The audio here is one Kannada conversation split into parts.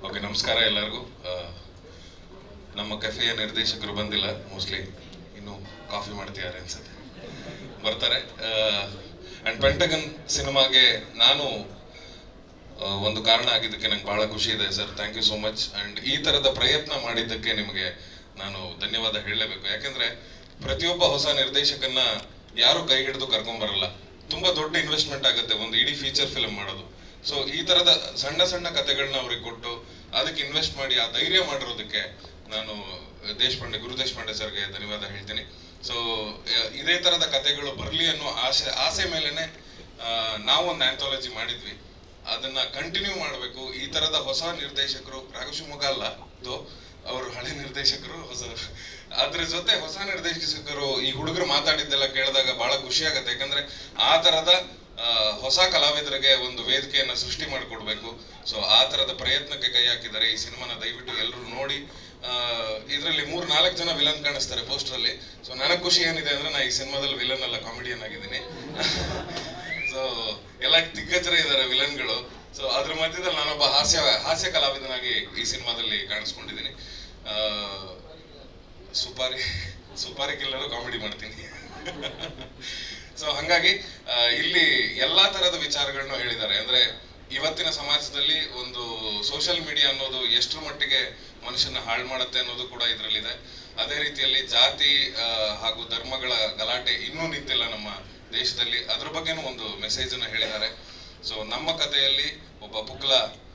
ಓಕೆ ನಮಸ್ಕಾರ ಎಲ್ಲರಿಗೂ ಆ, ನಮ್ಮ ಕೆಫೆಯ ನಿರ್ದೇಶಕರು ಬಂದಿಲ್ಲ ಮೋಸ್ಟ್ಲಿ ಇನ್ನು ಕಾಫಿ ಮಾಡ್ತಿದ್ದಾರೆ ಅನ್ಸುತ್ತೆ ಬರ್ತಾರೆ ಅಂಡ್ ಪೆಂಟಗನ್ ಸಿನಿಮಾಗೆ ನಾನು ಆ, ಒಂದು ಕಾರಣ ಆಗಿದ್ದಕ್ಕೆ ನಂಗೆ ಬಹಳ ಖುಷಿ ಇದೆ sir thank you so much and ಈ ತರದ ಪ್ರಯತ್ನ ಮಾಡಿದ್ದಕ್ಕೆ ನಿಮಗೆ ನಾನು ಧನ್ಯವಾದ ಹೇಳಲೇಬೇಕು ಯಾಕೆಂದ್ರೆ ಪ್ರತಿಯೊಬ್ಬ ಹೊಸ ನಿರ್ದೇಶಕನ್ನ ಯಾರು ಕೈ ಹಿಡಿದು ಕರ್ಕೊಂಡ್ ಬರಲ್ಲ ತುಂಬಾ ದೊಡ್ಡ ಇನ್ವೆಸ್ಟ್ಮೆಂಟ್ ಆಗುತ್ತೆ ಒಂದು ಇಡೀ ಫೀಚರ್ ಫಿಲ್ಮ್ ಮಾಡೋದು ಸೊ ಈ ತರದ ಸಣ್ಣ ಸಣ್ಣ ಕಥೆಗಳನ್ನ ಅವ್ರಿಗೆ ಕೊಟ್ಟು ಅದಕ್ಕೆ ಇನ್ವೆಸ್ಟ್ ಮಾಡಿ ಆ ಧೈರ್ಯ ಮಾಡಿರೋದಕ್ಕೆ ನಾನು ದೇಶಪಾಂಡೆ ಗುರು ದೇಶಪಾಂಡೆ ಸರ್ಗೆ ಧನ್ಯವಾದ ಹೇಳ್ತೀನಿ ಸೊ ಇದೇ ತರದ ಕಥೆಗಳು ಬರಲಿ ಅನ್ನೋ ಆಸೆ ಆಸೆ ಮೇಲೆನೆ ಆ, ನಾವೊಂದು ಆಂಥಾಲಜಿ ಮಾಡಿದ್ವಿ ಅದನ್ನ ಕಂಟಿನ್ಯೂ ಮಾಡಬೇಕು ಈ ತರದ ಹೊಸ ನಿರ್ದೇಶಕರು ರಾಘಶಿವಮೊಗ್ಗ ಅಲ್ಲ ದೋ ಅವರು ಹಳೆ ನಿರ್ದೇಶಕರು ಹೊಸ ಅದ್ರ ಜೊತೆ ಹೊಸ ನಿರ್ದೇಶಕರು ಈ ಹುಡುಗರು ಮಾತಾಡಿದ್ದೆಲ್ಲ ಕೇಳಿದಾಗ ಬಹಳ ಖುಷಿ ಆಗುತ್ತೆ ಯಾಕಂದ್ರೆ ಆ ತರದ ಆ, ಹೊಸ ಕಲಾವಿದರಿಗೆ ಒಂದು ವೇದಿಕೆಯನ್ನ ಸೃಷ್ಟಿ ಮಾಡಿಕೊಡ್ಬೇಕು ಸೊ ಆ ತರದ ಪ್ರಯತ್ನಕ್ಕೆ ಕೈ ಹಾಕಿದ್ದಾರೆ ಈ ಸಿನಿಮಾನ ದಯವಿಟ್ಟು ಎಲ್ಲರೂ ನೋಡಿ ಇದರಲ್ಲಿ ಮೂರ್ ನಾಲ್ಕು ಜನ ವಿಲನ್ ಕಾಣಿಸ್ತಾರೆ ಪೋಸ್ಟರ್ ಅಲ್ಲಿ ಸೊ ನನಗೆ ಖುಷಿ ಏನಿದೆ ಅಂದ್ರೆ ನಾ ಈ ಸಿನಿಮಾದಲ್ಲಿ ವಿಲನ್ ಅಲ್ಲ ಕಾಮಿಡಿಯನ್ ಆಗಿದ್ದೀನಿ ಸೊ ಎಲ್ಲ ದಿಗ್ಗಜರೇ ಇದ್ದಾರೆ ವಿಲನ್ಗಳು ಸೊ ಅದ್ರ ಮಧ್ಯದಲ್ಲಿ ನಾನೊಬ್ಬ ಹಾಸ್ಯ ಹಾಸ್ಯ ಕಲಾವಿದನಾಗಿ ಈ ಸಿನಿಮಾದಲ್ಲಿ ಕಾಣಿಸ್ಕೊಂಡಿದ್ದೀನಿ ಆ, ಸುಪಾರಿ ಸುಪಾರಿ ಕಿಲ್ಲರು ಕಾಮಿಡಿ ಮಾಡ್ತೀನಿ ಸೊ ಹಂಗಾಗಿ ಆ, ಇಲ್ಲಿ ಎಲ್ಲಾ ತರದ ವಿಚಾರಗಳನ್ನ ಹೇಳಿದ್ದಾರೆ ಅಂದ್ರೆ ಇವತ್ತಿನ ಸಮಾಜದಲ್ಲಿ ಒಂದು ಸೋಷಿಯಲ್ ಮೀಡಿಯಾ ಅನ್ನೋದು ಎಷ್ಟರ ಮಟ್ಟಿಗೆ ಮನುಷ್ಯನ ಹಾಳು ಮಾಡುತ್ತೆ ಅನ್ನೋದು ಕೂಡ ಇದರಲ್ಲಿದೆ ಅದೇ ರೀತಿಯಲ್ಲಿ ಜಾತಿ ಆ, ಹಾಗೂ ಧರ್ಮಗಳ ಗಲಾಟೆ ಇನ್ನೂ ನಿಂತಿಲ್ಲ ನಮ್ಮ ದೇಶದಲ್ಲಿ ಅದ್ರ ಬಗ್ಗೆನೂ ಒಂದು ಮೆಸೇಜ್ ಅನ್ನ ಹೇಳಿದ್ದಾರೆ ಸೊ ನಮ್ಮ ಕಥೆಯಲ್ಲಿ ಒಬ್ಬ ಪುಕ್ಲ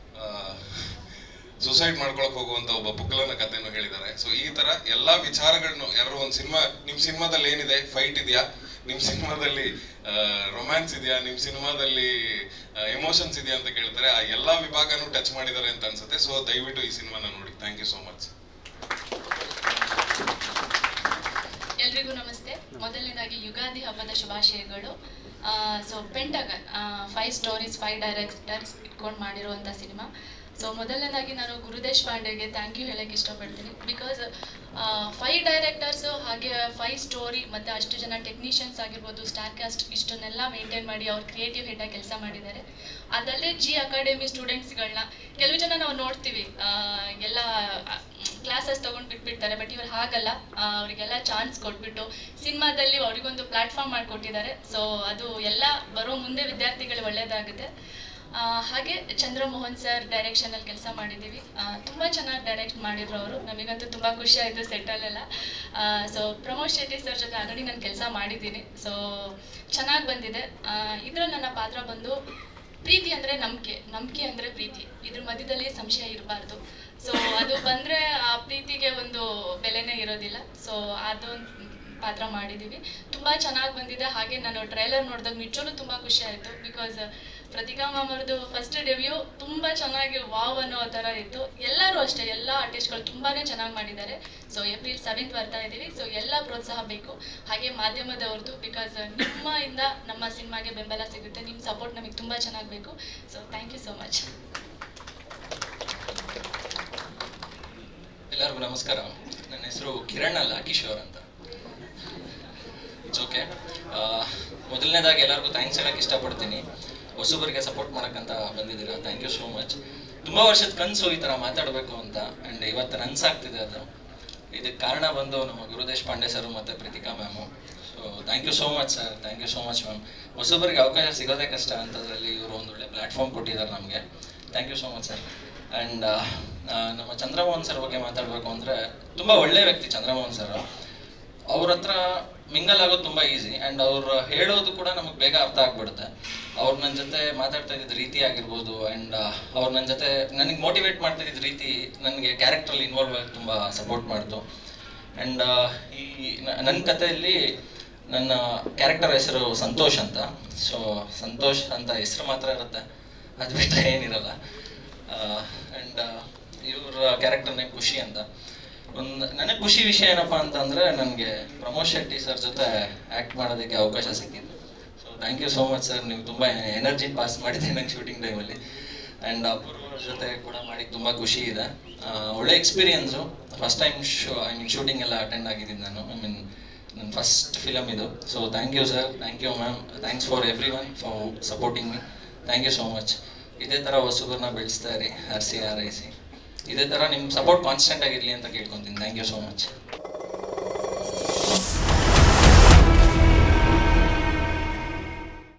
ಸುಸೈಡ್ ಮಾಡ್ಕೊಳಕ್ ಹೋಗುವಂತ ಒಬ್ಬ ಪುಕ್ಲನ ಕಥೆಯನ್ನು ಹೇಳಿದ್ದಾರೆ ಸೊ ಈ ತರ ಎಲ್ಲಾ ವಿಚಾರಗಳನ್ನು ಯಾರು ಒಂದ್ ಸಿನಿಮಾ ನಿಮ್ ಸಿನಿಮಾದಲ್ಲಿ ಏನಿದೆ ಫೈಟ್ ಇದೆಯಾ ನಿಮ್ ಸಿನಿಮಾದಲ್ಲಿ ರೊಮ್ಯಾನ್ಸ್ ಇದೆಯಾ ನಿಮ್ ಸಿನಿಮಾದಲ್ಲಿ ಎಮೋಷನ್ಸ್ ಇದೆಯಾ ಅಂತ ಕೇಳ್ತಾರೆ ಆ ಎಲ್ಲಾ ವಿಭಾಗನೂ ಟಚ್ ಮಾಡಿದ್ದಾರೆ ಅಂತ ಅನ್ಸುತ್ತೆ ಸೊ ದಯವಿಟ್ಟು ಈ ಸಿನಿಮಾನ ನೋಡಿ ಥ್ಯಾಂಕ್ ಯು ಸೋ ಮಚ್ ಎಲ್ರಿಗೂ ನಮಸ್ತೆ ಮೊದಲನೇದಾಗಿ ಯುಗಾದಿ ಹಬ್ಬದ ಶುಭಾಶಯಗಳು so Pentagon five stories five directors ಇಟ್ಕೊಂಡು ಮಾಡಿರುವಂಥ ಸಿನಿಮಾ ಸೊ ಮೊದಲನೇದಾಗಿ ನಾನು ಗುರುದೇಶ್ ಪಾಂಡೆಗೆ ಥ್ಯಾಂಕ್ ಯು ಹೇಳಕ್ಕೆ ಇಷ್ಟಪಡ್ತೀನಿ ಬಿಕಾಸ್ ಫೈವ್ ಡೈರೆಕ್ಟರ್ಸು ಹಾಗೆ ಫೈವ್ ಸ್ಟೋರಿ ಮತ್ತು ಅಷ್ಟು ಜನ ಟೆಕ್ನಿಷಿಯನ್ಸ್ ಆಗಿರ್ಬೋದು ಸ್ಟಾರ್ ಕಾಸ್ಟ್ ಇಷ್ಟನ್ನೆಲ್ಲ ಮೇಂಟೈನ್ ಮಾಡಿ ಅವ್ರು ಕ್ರಿಯೇಟಿವ್ ಹೆಡ್ಡಾಗಿ ಕೆಲಸ ಮಾಡಿದ್ದಾರೆ ಅದಲ್ಲದೆ ಜಿ ಅಕಾಡೆಮಿ ಸ್ಟೂಡೆಂಟ್ಸ್ಗಳನ್ನ ಕೆಲವು ಜನ ನಾವು ನೋಡ್ತೀವಿ ಆ, ಎಲ್ಲ ಕ್ಲಾಸಸ್ ತೊಗೊಂಡು ಬಿಟ್ಬಿಡ್ತಾರೆ ಬಟ್ ಇವ್ರು ಹಾಗಲ್ಲ ಆ, ಅವರಿಗೆಲ್ಲ ಚಾನ್ಸ್ ಕೊಟ್ಬಿಟ್ಟು ಸಿನಿಮಾದಲ್ಲಿ ಅವರಿಗೊಂದು ಪ್ಲಾಟ್ಫಾರ್ಮ್ ಮಾಡಿಕೊಟ್ಟಿದ್ದಾರೆ ಸೊ ಅದು ಎಲ್ಲ ಬರೋ ಮುಂದೆ ವಿದ್ಯಾರ್ಥಿಗಳು ಒಳ್ಳೇದಾಗುತ್ತೆ ಆ, ಹಾಗೆ ಚಂದ್ರಮೋಹನ್ ಸರ್ ಡೈರೆಕ್ಷನಲ್ಲಿ ಕೆಲಸ ಮಾಡಿದ್ದೀವಿ ಆ, ತುಂಬ ಚೆನ್ನಾಗಿ ಡೈರೆಕ್ಟ್ ಮಾಡಿದ್ರು ಅವರು ನಮಗಂತೂ ತುಂಬ ಖುಷಿ ಆಯಿತು ಸೆಟ್ಟಲ್ಲೆಲ್ಲ ಸೊ ಪ್ರಮೋದ್ ಶೆಟ್ಟಿ ಸರ್ ಜೊತೆ ಆಲ್ರೆಡಿ ನಾನು ಕೆಲಸ ಮಾಡಿದ್ದೀನಿ ಸೊ ಚೆನ್ನಾಗಿ ಬಂದಿದೆ ಇದ್ರಲ್ಲಿ ನನ್ನ ಪಾತ್ರ ಬಂದು ಪ್ರೀತಿ ಅಂದರೆ ನಂಬಿಕೆ ನಂಬಿಕೆ ಅಂದರೆ ಪ್ರೀತಿ ಇದ್ರ ಮಧ್ಯದಲ್ಲಿ ಸಂಶಯ ಇರಬಾರ್ದು ಸೊ ಅದು ಬಂದರೆ ಆ ಪ್ರೀತಿಗೆ ಒಂದು ಬೆಲೆನೇ ಇರೋದಿಲ್ಲ ಸೊ ಅದೊಂದು ಪಾತ್ರ ಮಾಡಿದ್ದೀವಿ ತುಂಬ ಚೆನ್ನಾಗಿ ಬಂದಿದೆ ಹಾಗೆ ನಾನು ಟ್ರೈಲರ್ ನೋಡಿದಾಗ ನಿಜವೂ ತುಂಬ ಖುಷಿ ಆಯಿತು ಬಿಕಾಸ್ ಪ್ರತಿಕಾ ಮ್ಯಾಮ್ ಅವ್ರದ್ದು ಫಸ್ಟ್ ಡೆಬ್ಯೂ ತುಂಬ ಚೆನ್ನಾಗಿ ವಾವ್ ಅನ್ನೋ ಥರ ಇತ್ತು ಎಲ್ಲರೂ ಅಷ್ಟೇ ಎಲ್ಲ ಆರ್ಟಿಸ್ಟ್ಗಳು ತುಂಬಾ ಚೆನ್ನಾಗಿ ಮಾಡಿದ್ದಾರೆ ಸೊ ಏಪ್ರಿಲ್ ಸೆವೆಂತ್ ಬರ್ತಾ ಇದ್ದೀವಿ ಸೊ ಎಲ್ಲ ಪ್ರೋತ್ಸಾಹ ಬೇಕು ಹಾಗೆ ಮಾಧ್ಯಮದವ್ರದ್ದು ಬಿಕಾಸ್ ನಿಮ್ಮಿಂದ ನಮ್ಮ ಸಿನಿಮಾಗೆ ಬೆಂಬಲ ಸಿಗುತ್ತೆ ನಿಮ್ಮ ಸಪೋರ್ಟ್ ನಮಗೆ ತುಂಬ ಚೆನ್ನಾಗಿ ಬೇಕು so thank you so much ಎಲ್ಲರಿಗೂ ನಮಸ್ಕಾರ ನನ್ನ ಹೆಸರು ಕಿರಣ್ ಅಲ್ಲ ಕಿಶೋರ್ ಅಂತ ಇಟ್ಸ್ ಓಕೆ ಮೊದಲನೇದಾಗಿ ಎಲ್ಲರಿಗೂ ಥ್ಯಾಂಕ್ಸ್ ಹೇಳಕ್ಕೆ ಇಷ್ಟಪಡ್ತೀನಿ ಹೊಸಬರಿಗೆ ಸಪೋರ್ಟ್ ಮಾಡೋಕ್ಕಂತ ಬಂದಿದ್ದೀರಾ ಥ್ಯಾಂಕ್ ಯು ಸೋ ಮಚ್ ತುಂಬ ವರ್ಷದ ಕನಸು ಈ ಥರ ಮಾತಾಡಬೇಕು ಅಂತ ಆ್ಯಂಡ್ ಇವತ್ತು ನನ್ಸಾಗ್ತಿದೆ ಅದು ಇದಕ್ಕೆ ಕಾರಣ ಬಂದು ನಮ್ಮ ಗುರುದೇಶ್ ಪಾಂಡೆ ಸರ್ ಮತ್ತು Preethika ma'am so thank you so much sir thank you so much ma'am ಹೊಸಬರಿಗೆ ಅವಕಾಶ ಸಿಗೋದೇ ಕಷ್ಟ ಅಂಥದ್ರಲ್ಲಿ ಇವರು ಒಂದು ಒಳ್ಳೆ ಪ್ಲ್ಯಾಟ್ಫಾರ್ಮ್ ಕೊಟ್ಟಿದ್ದಾರೆ ನಮಗೆ thank you so much sir and ನಮ್ಮ ಚಂದ್ರಮೋಹನ್ ಸರ್ ಬಗ್ಗೆ ಮಾತಾಡಬೇಕು ಅಂದರೆ ತುಂಬ ಒಳ್ಳೆ ವ್ಯಕ್ತಿ ಚಂದ್ರಮೋಹನ್ ಸರ್ ಅವ್ರ ಹತ್ರ ಮಿಂಗಲ್ ಆಗೋದು ತುಂಬ ಈಸಿ ಆ್ಯಂಡ್ ಅವ್ರು ಹೇಳೋದು ಕೂಡ ನಮಗೆ ಬೇಗ ಅರ್ಥ ಆಗ್ಬಿಡುತ್ತೆ ಅವ್ರು ನನ್ನ ಜೊತೆ ಮಾತಾಡ್ತಾ ಇದ್ದಿದ್ದ ರೀತಿ ಆಗಿರ್ಬೋದು ಆ್ಯಂಡ್ ಅವ್ರು ನನ್ನ ಜೊತೆ ನನಗೆ ಮೋಟಿವೇಟ್ ಮಾಡ್ತಾ ಇದ್ದಿದ್ದ ರೀತಿ ನನಗೆ ಕ್ಯಾರೆಕ್ಟ್ರಲ್ಲಿ ಇನ್ವಾಲ್ವ್ ಆಗಿ ತುಂಬ ಸಪೋರ್ಟ್ ಮಾಡ್ತು ಆ್ಯಂಡ್ ಈ ನನ್ನ ಕಥೆಯಲ್ಲಿ ನನ್ನ ಕ್ಯಾರೆಕ್ಟರ್ ಹೆಸರು ಸಂತೋಷ್ ಅಂತ ಸೊ ಸಂತೋಷ್ ಅಂತ ಹೆಸರು ಮಾತ್ರ ಇರುತ್ತೆ ಅದು ಬಿಟ್ಟರೆ ಏನಿರಲ್ಲ ಆ್ಯಂಡ್ ಇವ್ರ ಕ್ಯಾರೆಕ್ಟರ್ ನೇಮ್ ಖುಷಿ ಅಂತ ಒಂದು ನನಗೆ ಖುಷಿ ವಿಷಯ ಏನಪ್ಪ ಅಂತಂದರೆ ನನಗೆ ಪ್ರಮೋದ್ ಶೆಟ್ಟಿ ಸರ್ ಜೊತೆ ಆ್ಯಕ್ಟ್ ಮಾಡೋದಕ್ಕೆ ಅವಕಾಶ ಸಿಕ್ಕಿದ್ದು so thank you so much sir ನೀವು ತುಂಬ ಎನರ್ಜಿ ಪಾಸ್ ಮಾಡಿದ್ದೀರಿ ನಂಗೆ ಶೂಟಿಂಗ್ ಟೈಮಲ್ಲಿ ಆ್ಯಂಡ್ ಅಪೂರ್ವ ಜೊತೆ ಕೂಡ ಮಾಡಿ ತುಂಬ ಖುಷಿ ಇದೆ ಆ, ಒಳ್ಳೆ experience first time show I mean shooting ಎಲ್ಲ ಅಟೆಂಡ್ ಆಗಿದ್ದೀನಿ ನಾನು ಐ ಮೀನ್ ನನ್ನ ಫಸ್ಟ್ ಫಿಲಮ್ ಇದು so thank you sir thank you ma'am thanks for everyone for supporting me thank you so much ಇದೇ ಥರ ಹೊಸಬರನ್ನ ಬೆಳೆಸ್ತಾ ಇರಿ R C R I C ಇದೇ ಥರ ನಿಮ್ಮ ಸಪೋರ್ಟ್ ಕಾನ್ಸ್ಟೆಂಟ್ ಆಗಿರಲಿ ಅಂತ ಕೇಳ್ಕೊತೀನಿ ಥ್ಯಾಂಕ್ ಯು ಸೋ ಮಚ್